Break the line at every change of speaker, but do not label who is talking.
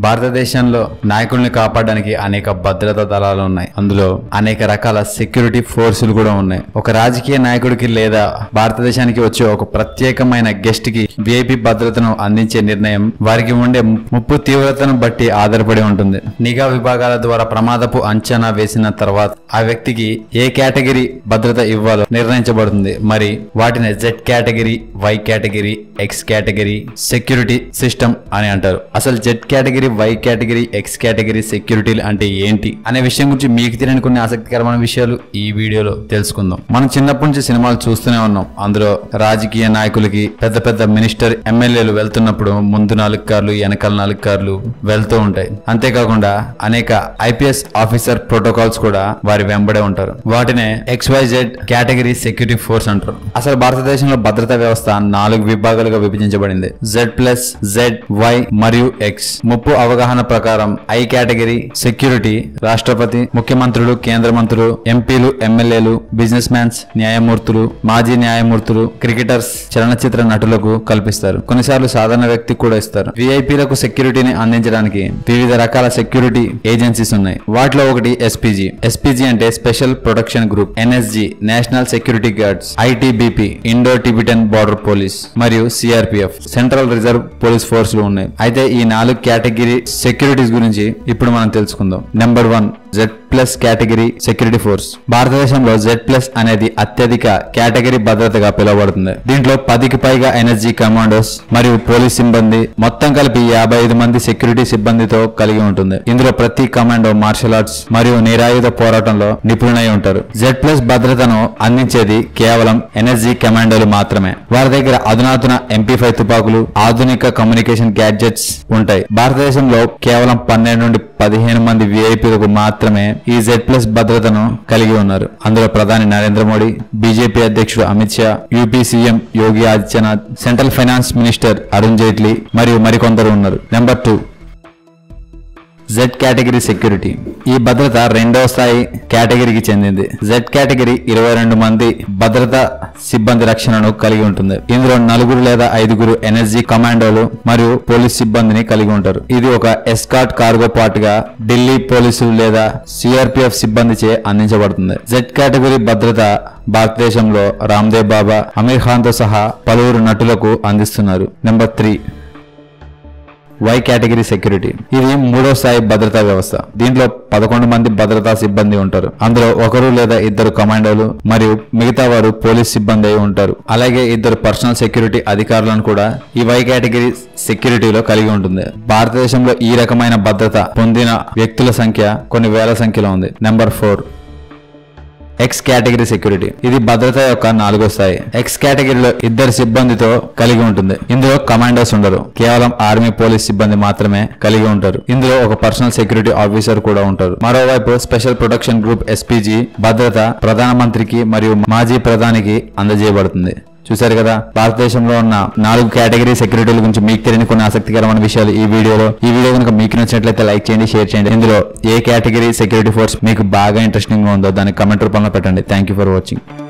భారతదేశంలో నాయకుల్ని కాపాడడానికి అనేక భద్రతా దళాలు ఉన్నాయి అందులో అనేక రకాల సెక్యూరిటీ ఫోర్సులు కూడా ఉన్నాయి ఒక రాజకీయ నాయకుడికి లేదా భారతదేశానికి వచ్చే ఒక ప్రత్యేకమైన గెస్ట్ కి విఐపి భద్రతను అందించే నిర్ణయం వారికి ఉండే ముప్పు తీవ్రతను బట్టి ఆధారపడి ఉంటుంది నిఘా విభాగాల ద్వారా ప్రమాదపు అంచనా వేసిన తర్వాత ఆ వ్యక్తికి ఏ కేటగిరీ భద్రత ఇవ్వాలో నిర్ణయించబడుతుంది మరి వాటిని Z category Y category X category security system అని అంటారు అసలు Z category Y category X category సెక్యూరిటీలు అంటే ఏంటి అనే విషయం గురించి మీకు తెలియని కొన్ని ఆసక్తికరమైన విషయాలు ఈ వీడియోలో తెలుసుకుందాం మనం చిన్నప్పటి నుంచి సినిమాలు చూస్తూనే ఉన్నాం అందులో రాజకీయ నాయకులకి పెద్ద పెద్ద మినిస్టర్ ఎమ్మెల్యేలు వెళ్తున్నప్పుడు ముందు నాలుగు కార్లు వెనకాల నాలుగు కార్లు వెళ్తూ ఉంటాయి అంతేకాకుండా అనేక ఐపీఎస్ ఆఫీసర్ ప్రోటోకాల్స్ కూడా వారి వెంబడే ఉంటారు వాటినే ఎక్స్వైజెడ్ కేటగిరీ సెక్యూరిటీ ఫోర్స్ అంటారు అసలు భారతదేశంలో భద్రతా వ్యవస్థ నాలుగు విభాగాలుగా విభజించబడింది జెడ్ ప్లస్ జెడ్ వై మరియు ఎక్స్ ముప్పు అవగాహన ప్రకారం ఐ కేటగిరీ సెక్యూరిటీ రాష్ట్రపతి ముఖ్యమంత్రులు కేంద్ర మంత్రులు ఎంపీలు ఎమ్మెల్యేలు బిజినెస్ మ్యాన్స్ న్యాయమూర్తులు మాజీ న్యాయమూర్తులు క్రికెటర్స్ చలనచిత్ర నటులకు కల్పిస్తారు కొన్నిసార్లు సాధారణ వ్యక్తికి కూడా ఇస్తారు విఐపీలకు సెక్యూరిటీని అందించడానికి వివిధ రకాల సెక్యూరిటీ ఏజెన్సీస్ ఉన్నాయి వాటిలో ఒకటి ఎస్పీజీ ఎస్పీజీ అంటే special protection group NSG national security guards ITBP Indo Tibetan border police మరియు CRPF central reserve police force లు ఉన్నాయి అయితే ఈ నాలుగు కేటగిరీ సెక్యూరిటీస్ గురించి ఇప్పుడు మనం తెలుసుకుందాం number one Z plus category security force భారతదేశంలో జెడ్ ప్లస్ అనేది అత్యధిక కేటగిరీ భద్రతగా పిలువబడుతుంది దీంట్లో పదికి పైగా ఎనర్జీ కమాండోస్ మరియు పోలీస్ సిబ్బంది మొత్తం కలిపి యాభై ఐదు మంది సెక్యూరిటీ సిబ్బందితో కలిగి ఉంటుంది ఇందులో ప్రతి కమాండో మార్షల్ ఆర్ట్స్ మరియు నిరాయుధ పోరాటంలో నిపుణులై ఉంటారు జెడ్ ప్లస్ భద్రతను అందించేది కేవలం ఎనర్జీ కమాండోలు మాత్రమే వారి దగ్గర అధునాతన ఎంపీ ఫైవ్ తుపాకులు ఆధునిక కమ్యూనికేషన్ గ్యాడ్జెట్స్ ఉంటాయి భారతదేశంలో కేవలం పన్నెండు నుండి పదిహేను మంది విఐపీలకు మాత్రమే ఈ జెడ్ ప్లస్ భద్రతను కలిగి ఉన్నారు అందులో ప్రధాని నరేంద్ర మోడీ బీజేపీ అధ్యక్షుడు Amit Shah UP CM Yogi Adityanath central finance minister Arun Jaitley మరియు మరికొందరు ఉన్నారు number two Z category security ఈ భద్రత రెండవ స్థాయి కేటగిరీకి చెందింది జెడ్ కేటగిరీ ఇరవై రెండు మంది భద్రతా సిబ్బంది రక్షణను కలిగి ఉంటుంది ఇందులో నలుగురు లేదా ఐదుగురు ఎనర్జీ కమాండోలు మరియు పోలీస్ సిబ్బందిని కలిగి ఉంటారు ఇది ఒక ఎస్కాట్ కార్గో పార్ట్ గా ఢిల్లీ పోలీసులు లేదా సిఆర్పిఎఫ్ సిబ్బందిచే అందించబడుతుంది జెడ్ కేటగిరీ భద్రత భారతదేశంలో రామ్దేవ్ బాబా అమీర్ ఖాన్ తో సహా పలువురు నటులకు అందిస్తున్నారు number three Y category security ఇది మూడో స్థాయి భద్రతా వ్యవస్థ దీంట్లో పదకొండు మంది భద్రతా సిబ్బంది ఉంటారు అందులో ఒకరు లేదా ఇద్దరు కమాండోలు మరియు మిగతా వారు పోలీస్ సిబ్బంది అయి ఉంటారు అలాగే ఇద్దరు పర్సనల్ సెక్యూరిటీ అధికారులను కూడా ఈ వై కేటగిరీ సెక్యూరిటీలో కలిగి ఉంటుంది భారతదేశంలో ఈ రకమైన భద్రత పొందిన వ్యక్తుల సంఖ్య కొన్ని వేల సంఖ్యలో ఉంది number four X category security ఇది భద్రత యొక్క నాలుగో స్థాయి ఎక్స్ కేటగిరీలో ఇద్దరు సిబ్బందితో కలిగి ఉంటుంది ఇందులో కమాండోస్ ఉండరు కేవలం ఆర్మీ పోలీస్ సిబ్బంది మాత్రమే కలిగి ఉంటారు ఇందులో ఒక పర్సనల్ సెక్యూరిటీ ఆఫీసర్ కూడా ఉంటారు మరోవైపు స్పెషల్ ప్రొటెక్షన్ గ్రూప్ ఎస్పీజీ భద్రత ప్రధానమంత్రికి మరియు మాజీ ప్రధానికి అందజేయబడుతుంది చూశారు కదా భారతదేశంలో ఉన్న నాలుగు కేటగిరీ సెక్యూరిటీల గురించి మీకు తెలియని కొన్ని ఆసక్తికరమైన విషయాలు ఈ వీడియోలో ఈ వీడియో కనుక మీకు నచ్చినట్లయితే లైక్ చేయండి షేర్ చేయండి ఇందులో ఏ కేటగిరీ సెక్యూరిటీ ఫోర్స్ మీకు బాగా ఇంట్రెస్టింగ్ గా ఉందో దాన్ని కమెంట్ రూపంలో పెట్టండి థ్యాంక్ యూ ఫర్ వాచింగ్